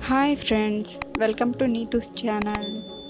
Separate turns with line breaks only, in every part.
hi friends welcome to నీతూస్ channel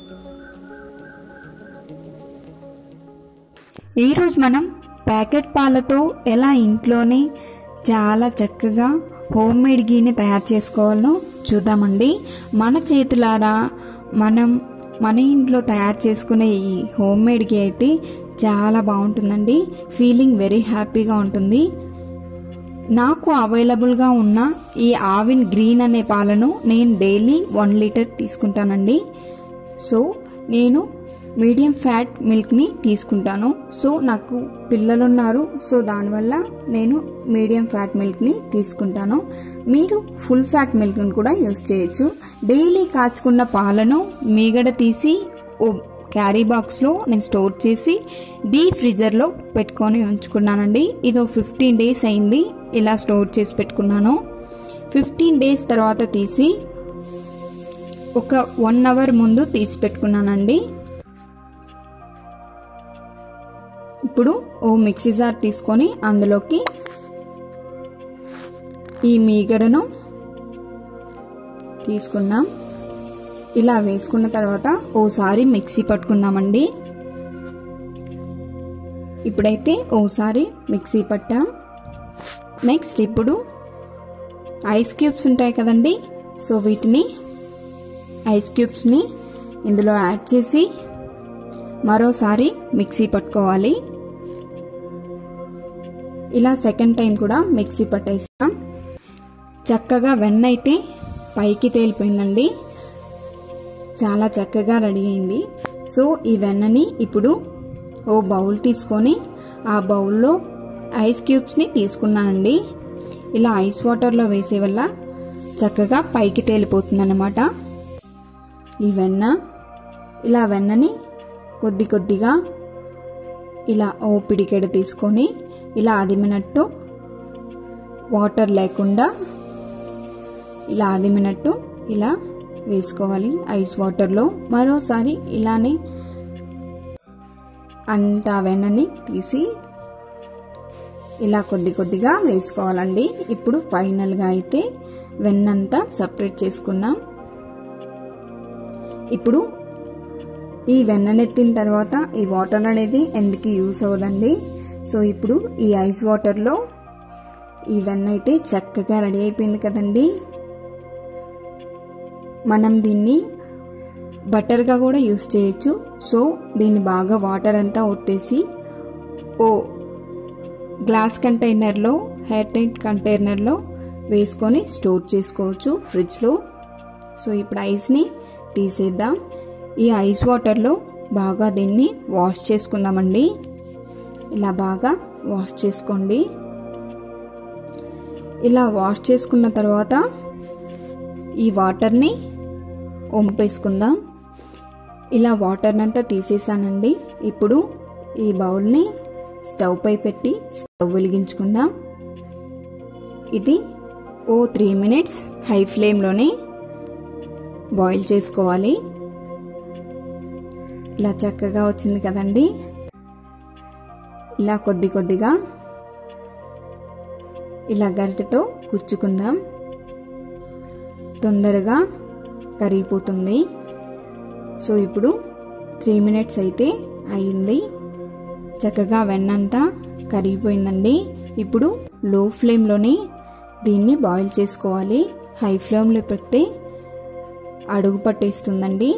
ఈరోజు మనం ప్యాకెట్ పాలతో ఎలా ఇంట్లోనే చాలా చక్కగా హోమ్ మేడ్ గీని తయారు చేసుకోవాలో చూద్దామండి మన చేతులారా మనం మన ఇంట్లో తయారు చేసుకునే ఈ హోమ్ మేడ్ గీ అయితే చాలా బాగుంటుందండి ఫీలింగ్ వెరీ హ్యాపీగా ఉంటుంది నాకు అవైలబుల్గా ఉన్న ఈ ఆవిన్ గ్రీన్ అనే పాలను నేను డైలీ వన్ లీటర్ తీసుకుంటానండి సో నేను మీడియం ఫ్యాట్ మిల్క్ని తీసుకుంటాను సో నాకు పిల్లలు ఉన్నారు సో దానివల్ల నేను మీడియం ఫ్యాట్ మిల్క్ని తీసుకుంటాను మీరు ఫుల్ ఫ్యాట్ మిల్క్ని కూడా యూస్ చేయొచ్చు డైలీ కాచుకున్న పాలను మీగడ తీసి ఓ క్యారీ బాక్స్లో నేను స్టోర్ చేసి డీ ఫ్రిజర్లో పెట్టుకొని ఉంచుకున్నానండి ఇది ఫిఫ్టీన్ డేస్ అయింది ఇలా స్టోర్ చేసి పెట్టుకున్నాను ఫిఫ్టీన్ డేస్ తర్వాత తీసి ఒక వన్ అవర్ ముందు తీసి పెట్టుకున్నానండి ఇప్పుడు ఓ మిక్సీ జార్ తీసుకొని అందులోకి ఈ మీగడను తీసుకున్నాం ఇలా వేసుకున్న తర్వాత ఓసారి మిక్సీ పట్టుకుందామండి ఇప్పుడైతే ఓసారి మిక్సీ పట్టాం నెక్స్ట్ ఇప్పుడు ఐస్ క్యూబ్స్ ఉంటాయి కదండి సో వీటిని ఐస్ క్యూబ్స్ని ఇందులో యాడ్ చేసి మరోసారి మిక్సీ పట్టుకోవాలి ఇలా సెకండ్ టైం కూడా మిక్సీ పట్టేస్తాం చక్కగా వెన్న అయితే పైకి తేలిపోయిందండి చాలా చక్కగా రెడీ అయింది సో ఈ వెన్నని ఇప్పుడు ఓ బౌల్ తీసుకొని ఆ బౌల్లో ఐస్ క్యూబ్స్ని తీసుకున్నానండి ఇలా ఐస్ వాటర్లో వేసే వల్ల చక్కగా పైకి తేలిపోతుందన్నమాట ఈ వెన్న ఇలా వెన్నని కొద్ది కొద్దిగా ఇలా ఓ పిడికెడు తీసుకొని ఇలా అదిమినట్టు వాటర్ లేకుండా ఇలా అదిమినట్టు ఇలా వేసుకోవాలి ఐస్ వాటర్లో మరోసారి ఇలానే అంత వెన్నని తీసి ఇలా కొద్ది కొద్దిగా వేసుకోవాలండి ఇప్పుడు ఫైనల్గా అయితే వెన్నంతా సపరేట్ చేసుకున్నాం ఇప్పుడు ఈ వెన్ననెత్తిన తర్వాత ఈ వాటర్ అనేది ఎందుకు యూస్ అవ్వదండి సో ఇప్పుడు ఈ ఐస్ వాటర్లో ఈ వెన్న అయితే చక్కగా రెడీ అయిపోయింది కదండి మనం దీన్ని బటర్గా కూడా యూస్ చేయొచ్చు సో దీన్ని బాగా వాటర్ అంతా ఒత్తేసి ఓ గ్లాస్ కంటైనర్లో హెయిర్ టైట్ కంటైనర్లో వేసుకొని స్టోర్ చేసుకోవచ్చు ఫ్రిడ్జ్లో సో ఇప్పుడు ఐస్ని తీసేద్దాం ఈ ఐస్ వాటర్లో బాగా దీన్ని వాష్ చేసుకుందామండి ఇలా బాగా వాష్ చేసుకోండి ఇలా వాష్ చేసుకున్న తర్వాత ఈ వాటర్ని వంపేసుకుందాం ఇలా వాటర్ని అంతా తీసేసానండి ఇప్పుడు ఈ బౌల్ని స్టవ్ పై పెట్టి స్టవ్ వెలిగించుకుందాం ఇది ఓ త్రీ మినిట్స్ హై ఫ్లేమ్లోనే బాయిల్ చేసుకోవాలి ఇలా చక్కగా వచ్చింది కదండి ఇలా కొద్ది కొద్దిగా ఇలా గరిటెతో కుచ్చుకుందాం తొందరగా కరిగిపోతుంది సో ఇప్పుడు త్రీ మినిట్స్ అయితే అయింది చక్కగా వెన్నంతా కరిగిపోయిందండి ఇప్పుడు లో ఫ్లేమ్లోనే దీన్ని బాయిల్ చేసుకోవాలి హై ఫ్లేమ్లో పెడితే అడుగు పట్టేస్తుందండి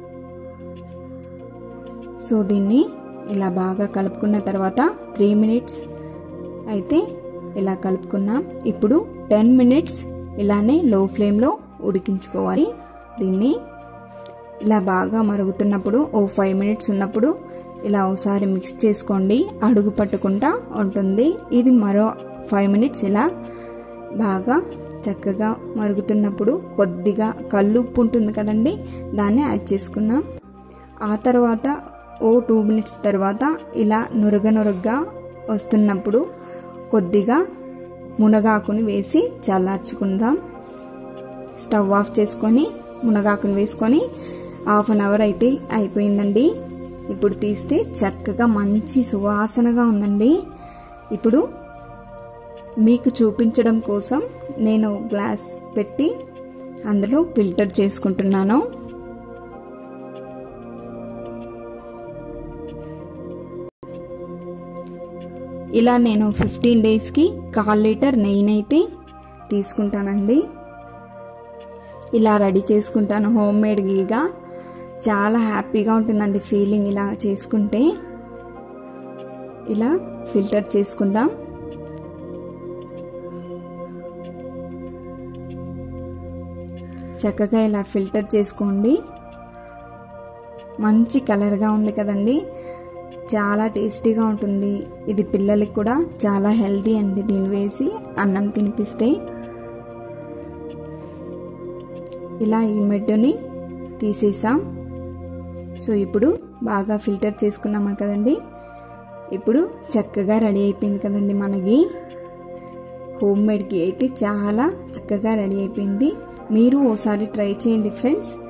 సో దీన్ని ఇలా బాగా కలుపుకున్న తర్వాత త్రీ మినిట్స్ అయితే ఇలా కలుపుకున్నాం ఇప్పుడు టెన్ మినిట్స్ ఇలానే లో ఫ్లేమ్లో ఉడికించుకోవాలి దీన్ని ఇలా బాగా మరుగుతున్నప్పుడు ఓ ఫైవ్ మినిట్స్ ఉన్నప్పుడు ఇలా ఒకసారి మిక్స్ చేసుకోండి అడుగు పట్టుకుంటా ఉంటుంది ఇది మరో ఫైవ్ మినిట్స్ ఇలా బాగా చక్కగా మరుగుతున్నప్పుడు కొద్దిగా కళ్ళు ఉప్పు ఉంటుంది కదండి దాన్ని యాడ్ చేసుకున్నాం ఆ తర్వాత ఓ టూ మినిట్స్ తర్వాత ఇలా నురగ నురగగా వస్తున్నప్పుడు కొద్దిగా మునగాకుని వేసి చల్లార్చుకుందాం స్టవ్ ఆఫ్ చేసుకొని మునగాకుని వేసుకొని హాఫ్ అన్ అవర్ అయితే అయిపోయిందండి ఇప్పుడు తీస్తే చక్కగా మంచి సువాసనగా ఉందండి ఇప్పుడు మీకు చూపించడం కోసం నేను గ్లాస్ పెట్టి అందులో ఫిల్టర్ చేసుకుంటున్నాను ఇలా నేను ఫిఫ్టీన్ డేస్కి కాల్ లీటర్ నెయ్యినైతే తీసుకుంటానండి ఇలా రెడీ చేసుకుంటాను హోమ్ మేడ్ గీగా చాలా హ్యాపీగా ఉంటుందండి ఫీలింగ్ ఇలా చేసుకుంటే ఇలా ఫిల్టర్ చేసుకుందాం చక్కగా ఇలా ఫిల్టర్ చేసుకోండి మంచి కలర్గా ఉంది కదండి చాలా టేస్టీగా ఉంటుంది ఇది పిల్లలకి కూడా చాలా హెల్తీ అండి దీన్ని వేసి అన్నం తినిపిస్తే ఇలా ఈ మెడ్డుని తీసేసాం సో ఇప్పుడు బాగా ఫిల్టర్ చేసుకున్నాం కదండి ఇప్పుడు చక్కగా రెడీ అయిపోయింది కదండి మనకి హోమ్ మేడ్కి అయితే చాలా చక్కగా రెడీ అయిపోయింది మీరు ఓసారి ట్రై చేయండి ఫ్రెండ్స్